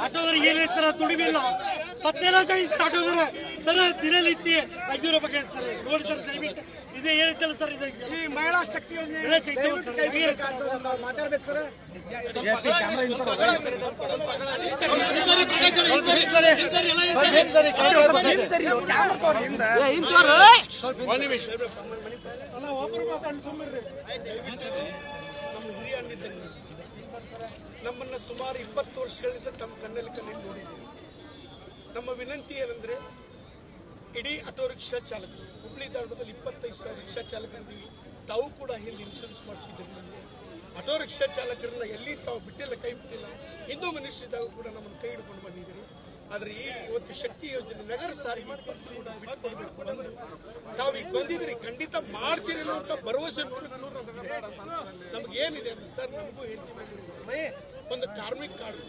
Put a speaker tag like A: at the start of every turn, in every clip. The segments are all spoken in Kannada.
A: ಆಟೋದವ್ರಿಗೆ ಏನೇ ಸರ್ ದುಡಿಮಿಲ್ಲ ಸತ್ಯನಾಶ ಇಷ್ಟು ಆಟೋದವ್ರು ಸರ್ ದಿನನಿತ್ಯ ಐನೂರು ರೂಪಾಯಿ ಸರ್ ನೋಡಿ ಸರ್ ದಯವಿಟ್ಟು ಇದೇ ಏನಂತಲ್ಲ ಸರ್ ಇದು
B: ಈ ಮಹಿಳಾ ಶಕ್ತಿ ಯೋಜನೆ
A: ಮಹಿಳಾ ಶಕ್ತಿ ಯೋಜನೆ
B: ದಯವಿಟ್ಟು ಕೈ ಬಿಡಬೇಕಾಗ್ತದೆ ಅಂತ ಮಾತಾಡ್ಬೇಕು ಸರ್
A: ಅಲ್ಲ ಒಬ್ರು ಮಾತಾಡಿ ಸುಮ್ಮನೆ
C: ನಮ್ಮ ಹಿರಿಯ ಅಣ್ಣಿದ್ದಂಗೆ ನಮ್ಮನ್ನ ಸುಮಾರು ಇಪ್ಪತ್ತು ವರ್ಷಗಳಿಂದ ತಮ್ಮ ಕಣ್ಣಲ್ಲಿ ಕಣ್ಣಿಗೆ ನೋಡಿದ್ದೀವಿ ನಮ್ಮ ವಿನಂತಿ ಏನಂದ್ರೆ ಇಡೀ ಆಟೋ ರಿಕ್ಷಾ ಚಾಲಕರು ಹುಬ್ಳಿ ಧಾರವಾಡದಲ್ಲಿ ಇಪ್ಪತ್ತೈದು ಸಾವಿರ ರಿಕ್ಷಾ ಚಾಲಕರಿದ್ದೀವಿ ತಾವು ಕೂಡ ಇಲ್ಲಿ ಇನ್ಶೂರೆನ್ಸ್ ಮಾಡಿಸಿದ್ರು ನಮಗೆ ಆಟೋ ರಿಕ್ಷಾ ಚಾಲಕರನ್ನ ಎಲ್ಲಿ ತಾವು ಬಿಟ್ಟಿಲ್ಲ ಕೈ ಬಿಟ್ಟಿಲ್ಲ ಹಿಂದೂ ಮಿನಿಸ್ಟ್ರಿ ಇದ್ದಾಗ ಕೂಡ ನಮ್ಮನ್ನು ಕೈ ಹಿಡ್ಕೊಂಡು ಬಂದಿದ್ದೀರಿ ಆದ್ರೆ ಈ ಇವತ್ತು ಶಕ್ತಿ ಯೋಜನೆ ನಗರ ಸಾರಿಗೆ ಇಪ್ಪತ್ತು ಕೂಡ ಬಿಟ್ಕೊಡ್ಬೇಕು ಬಂದು ತಾವು ಈಗ ಬಂದಿದ್ರಿ ಖಂಡಿತ ಮಾಡ್ತೀರಿ ಅನ್ನುವಂಥ ಭರವಸೆ ನೂರಕ್ಕೆ ನೂರು ನಮಗಿದೆ ನಮ್ಗೆ ಏನಿದೆ ಅಂದ್ರೆ ಸರ್ ನಮಗೂ ಹೇಳ್ತೀವಿ ಒಂದು ಕಾರ್ಮಿಕ ಕಾರ್ಡ್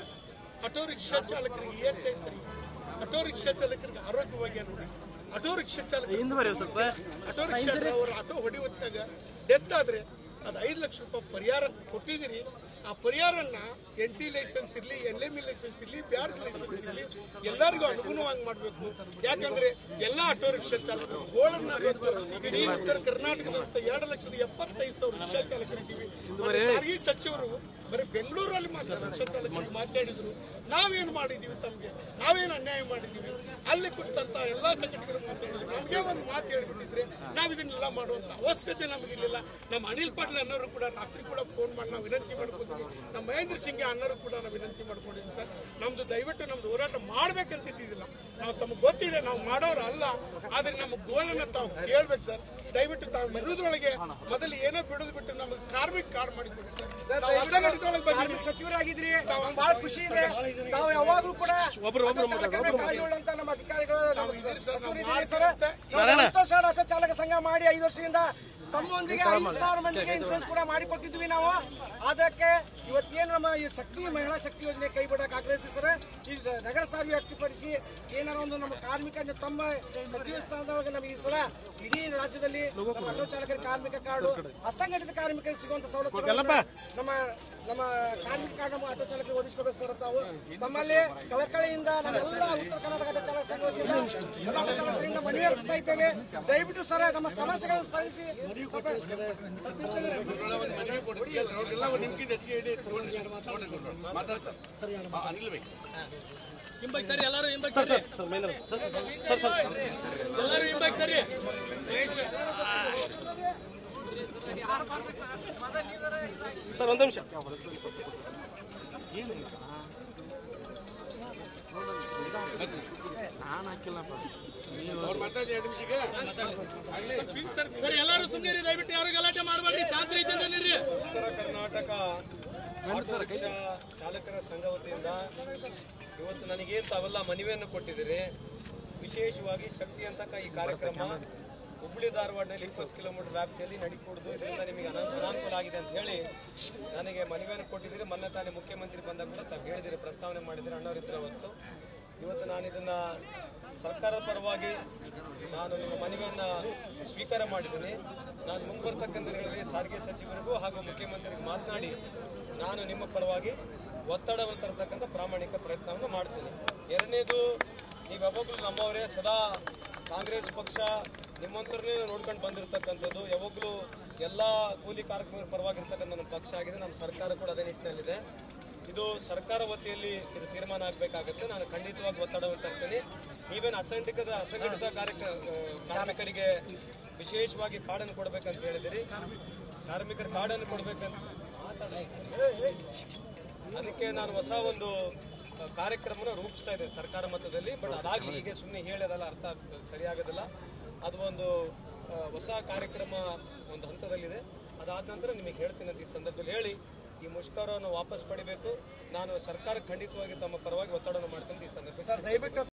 C: ಆಟೋ ರಿಕ್ಷಾ ಚಾಲಕರಿಗೆ ಇ ಎಸ್ ಐ ತರಿ ಆಟೋ ರಿಕ್ಷಾ ಚಾಲಕರಿಗೆ ಆರೋಗ್ಯವಾಗಿ ನೋಡಿ ಆಟೋ ರಿಕ್ಷಾ ಚಾಲಕರಿಗೆ ಆಟೋ ರಿಕ್ಷಾ ಅವರು ಆಟೋ ಹೊಡಿಯುವಾಗ ಡೆತ್ ಆದ್ರೆ ಅದು ಐದು ಲಕ್ಷ ರೂಪಾಯಿ ಪರಿಹಾರ ಕೊಟ್ಟಿದ್ದೀರಿ ಆ ಪರಿಹಾರನ್ನ ಎನ್ ಟಿ ಲೈಸೆನ್ಸ್ ಇರಲಿ ಎಲ್ ಎಂ ಇ ಲೈಸೆನ್ಸ್ ಇರಲಿ ಬ್ಯಾಡ್ಸ್ ಲೈಸೆನ್ಸ್ ಇರಲಿ ಎಲ್ಲರಿಗೂ ಅನುಗುಣವಾಗಿ ಮಾಡಬೇಕು ಯಾಕಂದ್ರೆ ಎಲ್ಲಾ ಆಟೋ ರಿಕ್ಷಾ ಚಾಲಕರು ಗೋಳನ್ನ ಇವತ್ತು ಇಡೀ ಉತ್ತರ ಕರ್ನಾಟಕದಂತ ಎರಡು ಲಕ್ಷದ ಎಪ್ಪತ್ತೈದು ಸಾವಿರ ರಿಕ್ಷಾ ಚಾಲಕರಿದ್ದೀವಿ ಆದ್ರೆ ಸಾರಿಗೆ ಸಚಿವರು ಬರೀ ಬೆಂಗಳೂರಲ್ಲಿ ಮಾತ್ರ ರಿಕ್ಷಾ ಚಾಲಕರಿಗೆ ಮಾತಾಡಿದ್ರು ನಾವೇನು ಮಾಡಿದೀವಿ ತಮಗೆ ನಾವೇನು ಅನ್ಯಾಯ ಮಾಡಿದೀವಿ ಅಲ್ಲಿ ಕುರಿತಂತ ಎಲ್ಲಾ ಸಂಘಟಕರು ಮಾತಾಡಿದ್ರು ನಮಗೆ ಒಂದು ಮಾತು ಹೇಳ್ಬಿಟ್ಟಿದ್ರೆ ನಾವು ಇದನ್ನೆಲ್ಲ ಮಾಡುವಂತ ಅವಶ್ಯಕತೆ ನಮಗಿರ್ಲಿಲ್ಲ ನಮ್ಮ ಅನಿಲ್ ಪಾಟೀಲ್ ಅನ್ನೋರು ಕೂಡ ರಾತ್ರಿ ಕೂಡ ಫೋನ್ ಮಾಡಿ ನಾವು ವಿನಂತಿ ಮಾಡ್ಕೊತೀವಿ ನಮ್ಮ ಮಹೇಂದ್ರ ಸಿಂಗ್ ಅನ್ನೋರು ಕೂಡ ನಾವು ವಿನಂತಿ ಮಾಡ್ಕೊಂಡಿದ್ವಿ ಸರ್ ನಮ್ದು ದಯವಿಟ್ಟು ನಮ್ದು ಹೋರಾಟ ಮಾಡ್ಬೇಕಂತ ಇದ್ದಿದ್ದಿಲ್ಲ ನಾವು ತಮಗೆ ಗೊತ್ತಿದೆ ನಾವು ಮಾಡೋರು ಅಲ್ಲ ಆದ್ರೆ ನಮ್ಮ ಗೋಲನ್ನ ತಾವು ಕೇಳ್ಬೇಕು ಸರ್ ದಯವಿಟ್ಟು ತಾವು ಇರುವುದ್ರೊಳಗೆ ಮೊದಲು ಏನೋ ಬಿಡೋದು ಬಿಟ್ಟು ನಮಗೆ ಕಾರ್ಮಿಕ ಕಾರ್ಡ್ ಮಾಡಿಕೊಡಿ ಸರ್ ನಾವು ಅಸಂಘಟಿತೊಳಗೆ ಬಂದಿದ್ದೀವಿ
B: ಕಾರ್ಮಿಕ ಸಚಿವರಾಗಿದ್ರಿ ನಮ್ಗೆ ಬಹಳ ಖುಷಿ ಇದೆ ತಾವು ಯಾವಾಗಲೂ ಕೂಡ ಆಟೋ ಚಾಲಕರ ಕಾಳಜಿ ಉಳ್ಳಂತ ನಮ್ಮ ಅಧಿಕಾರಿಗಳು ನಮ್ಮ ಸಚಿವರಿದ್ದೀರಿ ಸರ್ ನಾವು ಸಂತೋಷ ಆಟೋ ಚಾಲಕ ಸಂಘ ಮಾಡಿ ಐದು ವರ್ಷದಿಂದ ತಮ್ಮೊಂದಿಗೆ ಐದು ಸಾವಿರ ಮಂದಿಗೆ ಇನ್ಶೂರೆನ್ಸ್ ಕೂಡ ಮಾಡಿಕೊಟ್ಟಿದ್ವಿ ನಾವು ಅದಕ್ಕೆ ಇವತ್ತೇನು ನಮ್ಮ ಈ ಶಕ್ತಿ ಮಹಿಳಾ ಶಕ್ತಿ ಯೋಜನೆ ಕೈ ಬಿಡಕ್ಕೆ ಆಗ್ರಹಿಸಿ ಸರ್ ಈ ನಗರ ಸಾರಿಗೆ ವ್ಯಕ್ತಪಡಿಸಿ ಏನಾರ ಒಂದು ನಮ್ಮ ಕಾರ್ಮಿಕ ತಮ್ಮ ಸಚಿವ ಸ್ಥಾನದೊಳಗೆ ನಮಗೆ ಈ ಸಲ ಇಡೀ ರಾಜ್ಯದಲ್ಲಿ ನಮ್ಮ ಆಟೋ ಚಾಲಕರ ಕಾರ್ಮಿಕ ಕಾರ್ಡು ಅಸಂಘಟಿತ ಕಾರ್ಮಿಕರಿಗೆ ಸಿಗುವಂತ ಸವಲತ್ತು ನಮ್ಮ ನಮ್ಮ ಕಾರ್ಮಿಕ ಕಾರ್ಡ್ ನಮ್ಮ ಆಟೋ ಚಾಲಕರಿಗೆ ಒದಗಿಸ್ಕೋಬೇಕು ಸರ್ ತಾವು ನಮ್ಮಲ್ಲಿ ಕಳಕಳಿಯಿಂದ ನಾವೆಲ್ಲ ಉತ್ತರ ಕರ್ನಾಟಕ ಆಟೋ ಚಾಲಕ ಸಂಘ ವತಿಯಿಂದ ಎಲ್ಲ ಆಟೋ ಚಾಲಕರಿಂದ ಮನವಿ ಅರ್ಪಿಸ್ತಾ ಇದ್ದೇವೆ ದಯವಿಟ್ಟು ಸರ್ ನಮ್ಮ ಸಮಸ್ಯೆಗಳನ್ನು ಸ್ಪಂದಿಸಿ
D: ಹಿಂಬಾಗಿ ಸರಿ ಎಲ್ಲರೂ ಹಿಂಬಾಗಿ ಸರಿ ಎಲ್ಲರೂ ಹಿಂಬಾಗಿ ಸರಿ
E: ಸರ್ ಒಂದು ನಿಮಿಷ
D: ಸರಿ ಎಲ್ಲರೂ ಸುಮ್ಮನೆ ದಯವಿಟ್ಟು ಯಾರು ಗಲಾಟೆ ಮಾಡಬೇಡಿ ಶಾಂತ ರೀತಿಯಿಂದ ನಿರ್ರಿ
E: ಉತ್ತರ ಕರ್ನಾಟಕ ಆಟೋ ರಿಕ್ಷಾ ಚಾಲಕರ ಸಂಘ ವತಿಯಿಂದ ಇವತ್ತು ನನಗೆ ತಾವೆಲ್ಲ ಮನವಿಯನ್ನು ಕೊಟ್ಟಿದ್ದೀರಿ ವಿಶೇಷವಾಗಿ ಶಕ್ತಿ ಅಂತಕ ಈ ಕಾರ್ಯಕ್ರಮ ಹುಬ್ಬಳ್ಳಿ ಧಾರವಾಡದಲ್ಲಿ ಇಪ್ಪತ್ತು ಕಿಲೋಮೀಟರ್ ವ್ಯಾಪ್ತಿಯಲ್ಲಿ ನಡಿಕೂಡುದು ಇದರಿಂದ ನಿಮಗೆ ಅನ- ಅನಾನುಕೂಲ ಆಗಿದೆ ಅಂತ ಹೇಳಿ ನನಗೆ ಮನವಿಯನ್ನು ಕೊಟ್ಟಿದ್ದೀರಿ ಮೊನ್ನೆ ತಾನೇ ಮುಖ್ಯಮಂತ್ರಿ ಬಂದಾಗ ಕೂಡ ತಾವು ಹೇಳಿದಿರಿ ಪ್ರಸ್ತಾವನೆ ಮಾಡಿದಿರಿ ಅಣ್ಣವರಿದ್ರೆ ಅವತ್ತು ಇವತ್ತು ನಾನು ಇದನ್ನ ಸರ್ಕಾರದ ಪರವಾಗಿ ನಾನು ನಿಮ್ಮ ಮನವಿಯನ್ನ ಸ್ವೀಕಾರ ಮಾಡಿದ್ದೀನಿ ನಾನು ಮುಂಬರ್ತಕ್ಕಂಥ ದಿನಗಳಲ್ಲಿ ಸಾರಿಗೆ ಸಚಿವರಿಗೂ ಹಾಗೂ ಮುಖ್ಯಮಂತ್ರಿಗೂ ಮಾತನಾಡಿ ನಾನು ನಿಮ್ಮ ಪರವಾಗಿ ಒತ್ತಡವನ್ನು ತರತಕ್ಕಂಥ ಪ್ರಾಮಾಣಿಕ ಪ್ರಯತ್ನವನ್ನು ಮಾಡ್ತೀನಿ ಎರಡನೇದು ನೀವು ಯಾವಾಗಲೂ ನಮ್ಮವರೇ ಸದಾ ಕಾಂಗ್ರೆಸ್ ಪಕ್ಷ ನಿಮ್ಮಂತರನ್ನೇ ನೋಡ್ಕೊಂಡು ಬಂದಿರತಕ್ಕಂಥದ್ದು ಯಾವಾಗಲೂ ಎಲ್ಲ ಕೂಲಿ ಕಾರ್ಮಿಕರ ಪರವಾಗಿರ್ತಕ್ಕಂಥ ನಮ್ಮ ಪಕ್ಷ ಆಗಿದೆ ನಮ್ಮ ಸರ್ಕಾರ ಕೂಡ ಅದೇ ನಿಟ್ಟಿನಲ್ಲಿದೆ ಇದು ಸರ್ಕಾರ ವತಿಯಲ್ಲಿ ಇದು ತೀರ್ಮಾನ ಆಗಬೇಕಾಗುತ್ತೆ ನಾನು ಖಂಡಿತವಾಗಿ ಒತ್ತಡವನ್ನು ತರ್ತೀನಿ ನೀವೇನು ಅಸಂಘಟಿತ ಅಸಂಘಟಿತ ಕಾರ್ಯಕ ಕಾರ್ಮಿಕರಿಗೆ ವಿಶೇಷವಾಗಿ ಕಾರ್ಡನ್ನು ಕೊಡಬೇಕಂತ ಹೇಳಿದಿರಿ ಕಾರ್ಮಿಕರ ಕಾರ್ಡನ್ನು ಕೊಡಬೇಕಂತ ಅದಕ್ಕೆ ನಾನು ಹೊಸ ಒಂದು ಅಹ್, ಕಾರ್ಯಕ್ರಮನ ರೂಪಿಸ್ತಾ ಇದ್ದೇನೆ ಸರ್ಕಾರ ಮಟ್ಟದಲ್ಲಿ ಬಟ್ ಅದಾಗ್ಲಿ ಹೀಗೆ ಸುಮ್ಮನೆ ಹೇಳೋದಲ್ಲ ಅರ್ಥ ಆಗ್- ಸರಿಯಾಗೋದಿಲ್ಲ ಅದು ಒಂದು ಅಹ್, ಹೊಸ ಕಾರ್ಯಕ್ರಮ ಒಂದು ಹಂತದಲ್ಲಿದೆ ಅದಾದ ನಂತರ ನಿಮಗೆ ಹೇಳ್ತೀನಿ ಅಂತ ಈ ಸಂದರ್ಭದಲ್ಲಿ ಹೇಳಿ ಈ ಮುಷ್ಕರವನ್ನು ವಾಪಸ್ ಪಡಿಬೇಕು ನಾನು ಸರ್ಕಾರ ಖಂಡಿತವಾಗಿ ತಮ್ಮ ಪರವಾಗಿ ಒತ್ತಡವನ್ನು ಮಾಡ್ತೀನಿ ಈ ಸಂದರ್ಭದಲ್ಲಿ
B: ಸರ್ ದಯವಿಟ್ಟು